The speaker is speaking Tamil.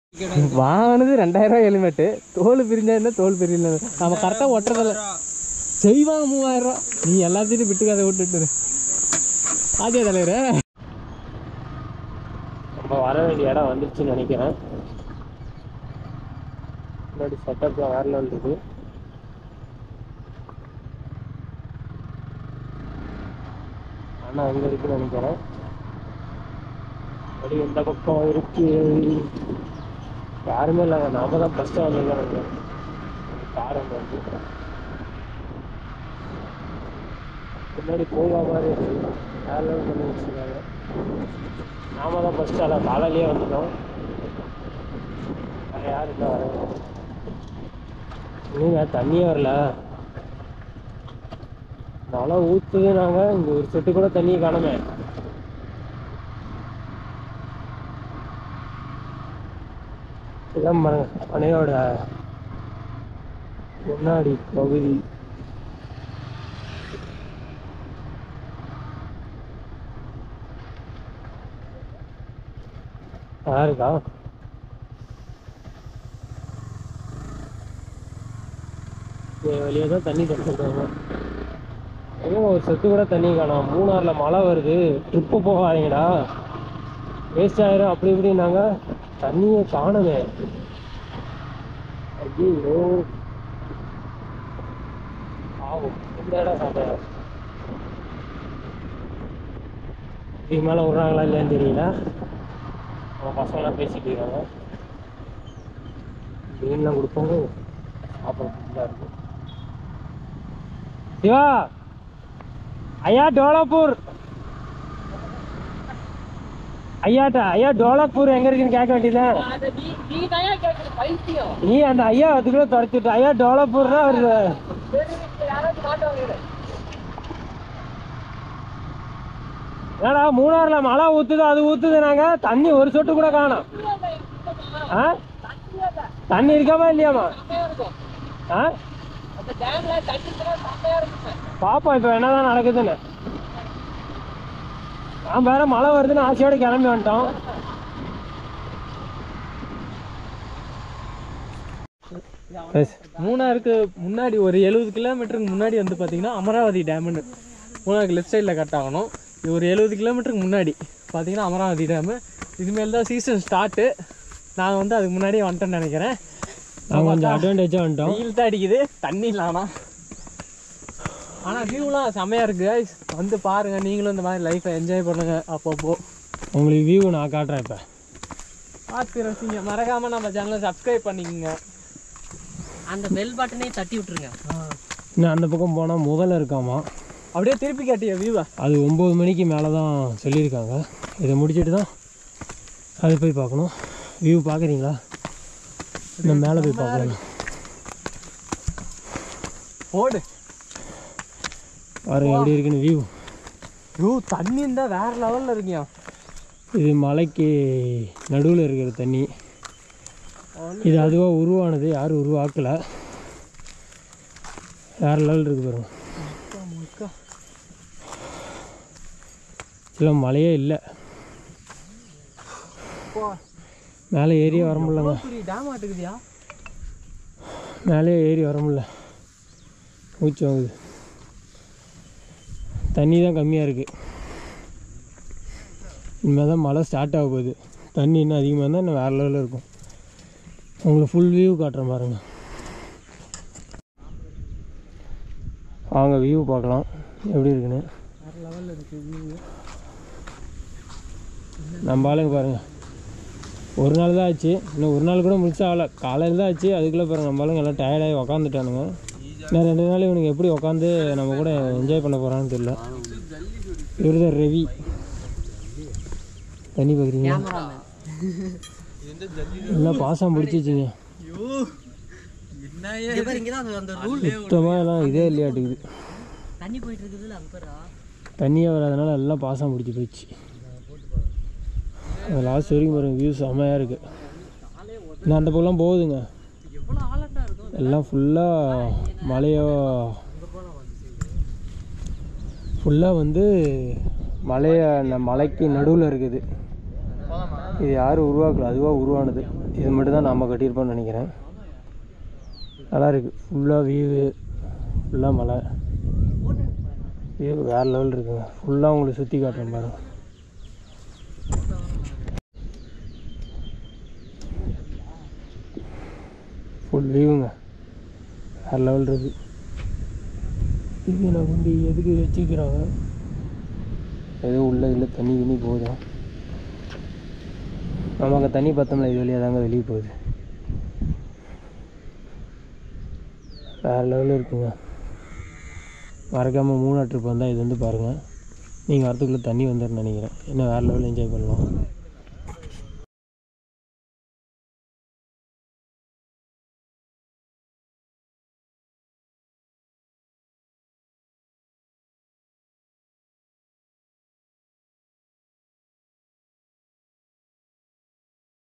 வாங்கினது ரெண்டாயிரம் ரூபாய் ஹெல்மெட்டு தோல் பிரிஞ்சா என்ன தோல் பிரியல நம்ம கரெக்டாக ஒட்டுறதில்ல செய்வாங்க மூவாயிரம் ரூபா நீ எல்லாத்தையும் விட்டுக்காத விட்டுட்டு இரு. ஆதியா தலைவரே நம்ம வர வேண்டிய இடம் வந்துருச்சுன்னு நினைக்கிறேன் முன்னாடி செட்டப்லாம் வேற level இருக்கு அண்ணா அங்கே இருக்குன்னு நினைக்கிறேன் அப்படி எந்த பக்கம் இருக்கு யாருமே இல்லைங்க நாம தான் ஃபஸ்ட்டு வந்துருக்காங்க கார் அங்கே வந்து முன்னாடி போகா மாதிரி இருக்கு வேற level பண்ணி வச்சுருக்காங்க நாம தான் ஃபஸ்ட்டு அதை காலையிலேயே வந்துட்டோம் வேற யாரும் இல்லை வர இல்லைங்க தண்ணியே வரல மழை ஊற்றுது நாங்கள் இங்கே ஒரு சொட்டு கூட தண்ணியை காணுமே இதான் பாருங்க அணையோட முன்னாடி பகுதி யாருக்கா வெளியே தான் தண்ணி தடுத்துருக்காங்க எங்க ஒரு செத்து கூட தண்ணி காணோம் மூணாறுல மழை வருது ட்ரிப்பு போகாதீங்கடா வேஸ்ட் ஆயிரும் அப்படி இப்படின்னாங்க தண்ணியை காணுமே ஐயோ ஆகும் இந்த இடம் சாப்பிட இதுக்கு மேலே விட்றாங்களா இல்லையான்னு தெரியல அவங்க பசங்களாம் பேசிட்டு இருக்காங்க மீன்லாம் கொடுப்பாங்க சாப்பிட ஃபுல்லாக இருக்கு சிவா ஐயா டோலாப்பூர் ஐயாட்டா ஐயா டோலாப்பூர் எங்க இருக்குன்னு கேட்க வேண்டியதுதான் நீ அந்த ஐயா அதுக்குள்ள துடைச்சிட்ட ஐயா டோலாப்பூர்னா வருது ஏடா மூணாறுல மழை ஊத்துது அது ஊத்துது நாங்க தண்ணி ஒரு சொட்டு கூட காணோம் ஆ தண்ணி இருக்காமா இல்லையாமா ஆ பாப்போம் இப்போ என்னதான் நடக்குதுன்னு நான் வேற மழை வருதுன்னு ஆசையோட கிளம்பி வந்துட்டோம் மூணாருக்கு முன்னாடி ஒரு எழுபது கிலோமீட்டருக்கு முன்னாடி வந்து பார்த்தீங்கன்னா அமராவதி டேம்னு மூணாருக்கு லெஃப்ட் சைடில் கட் ஆகணும் இது ஒரு எழுபது கிலோமீட்டருக்கு முன்னாடி பார்த்தீங்கன்னா அமராவதி டேமு இதுமாரி தான் சீசன் ஸ்டார்ட்டு நாங்கள் வந்து அதுக்கு முன்னாடியே வந்துட்டோம்னு நினைக்கிறேன் நாங்கள் கொஞ்சம் அட்வான்டேஜாக வந்துட்டோம் வெயில் தான் அடிக்குது தண்ணி இல்லாம ஆனால் வியூலாம் செமையாக இருக்கு guys. வந்து பாருங்க நீங்களும் இந்த மாதிரி லைஃப்பை என்ஜாய் பண்ணுங்க அப்பப்போ உங்களுக்கு வியூ நான் காட்டுறேன் இப்போ பார்த்து ரசிங்க மறக்காம நம்ம சேனலை சப்ஸ்கிரைப் பண்ணிக்கோங்க அந்த பெல் பட்டனே தட்டி விட்டுருங்க இன்னும் அந்த பக்கம் போனால் முதல்ல இருக்காமா அப்படியே திருப்பி காட்டிய வியூவை அது ஒம்பது மணிக்கு மேலே தான் சொல்லியிருக்காங்க இதை முடிச்சிட்டு தான் அது போய் பார்க்கணும் வியூ பார்க்குறீங்களா இன்னும் மேலே போய் பார்க்கலாம் ஓடு பாருங்க எப்படி இருக்குன்னு வியூ ஐயோ தண்ணி இருந்தா வேற லெவல்ல இருக்கியா இது மலைக்கு நடுவில் இருக்கிற தண்ணி இது அதுவாக உருவானது யாரும் உருவாக்கலை வேறு லெவல் இருக்கு பாருங்க இல்லை மழையே இல்லை மேலே ஏறியே வர முடியலங்க பெரிய டேம் ஆட்டுக்குதியா மேலே ஏறி வர முடியல மூச்சு வாங்குது தண்ணி தான் கம்மியாக இருக்குது இனிமேல் தான் மழை ஸ்டார்ட் ஆக போகுது தண்ணி இன்னும் அதிகமாக இருந்தால் இன்னும் வேறு லெவலில் இருக்கும் உங்களுக்கு ஃபுல் வியூ காட்டுறேன் பாருங்கள் வாங்க வியூ பார்க்கலாம் எப்படி இருக்குன்னு வேற லெவல்ல இருக்கு வியூ நம்ம ஆளுங்க பாருங்கள் ஒரு நாள் தான் ஆச்சு இன்னும் ஒரு நாள் கூட முடிச்சா ஆகல காலையில் தான் ஆச்சு அதுக்குள்ளே பாருங்கள் நம்ம ஆளுங்க எல்லாம் டயர்டாகி உக்காந்துட்டானுங்க இன்னும் ரெண்டு நாள் இவனுக்கு எப்படி உக்காந்து நம்ம கூட என்ஜாய் பண்ண போகிறான்னு தெரியல இவர் தான் ரவி தண்ணி பார்க்குறீங்க கேமராமேன் எல்லாம் பாசம் பிடிச்சிச்சிங்க இங்கே தான் அந்த ரூல் சுத்தமாக எல்லாம் இதே இல்லையாட்டுக்குது தண்ணி போயிட்டு இருக்குதுல்ல அங்கே பாரு தண்ணியே வராதனால எல்லாம் பாசம் பிடிச்சி போயிடுச்சு அந்த லாஸ்ட் வரைக்கும் பாருங்க வியூ செம்மையாக இருக்குது இன்னும் அந்த பக்கம்லாம் போகுதுங்க எவ்வளோ ஆழட்டா இருக்கும் எல்லாம் ஃபுல்லாக மலையோ ஃபுல்லாக வந்து மலைய அந்த மலைக்கு நடுவில் இருக்குது இது யாரும் உருவாக்கல அதுவாக உருவானது இது மட்டும் தான் நம்ம கட்டியிருப்போம்னு நினைக்கிறேன் நல்லா இருக்குது ஃபுல்லாக வியூவு ஃபுல்லாக மலை வியூ வேறு லெவல் இருக்குங்க ஃபுல்லாக உங்களுக்கு சுற்றி காட்டுறேன் பாருங்க ஃபுல் வியூங்க வேறு லெவல் இருக்குது இது நான் கொண்டு எதுக்கு வச்சுக்கிறாங்க ஏதோ உள்ள இல்லை தண்ணி கிண்ணி போகுதா நமக்கு தண்ணி பத்தமில்ல இது வழியாக தாங்க வெளியே போகுது வேறு லெவலில் இருக்குங்க மறக்காமல் மூணா ட்ரிப் வந்தால் இது வந்து பாருங்கள் நீங்கள் வரத்துக்குள்ளே தண்ணி வந்துடும்னு நினைக்கிறேன் இன்னும் வேறு லெவலில் என்ஜாய் பண்ணலாம்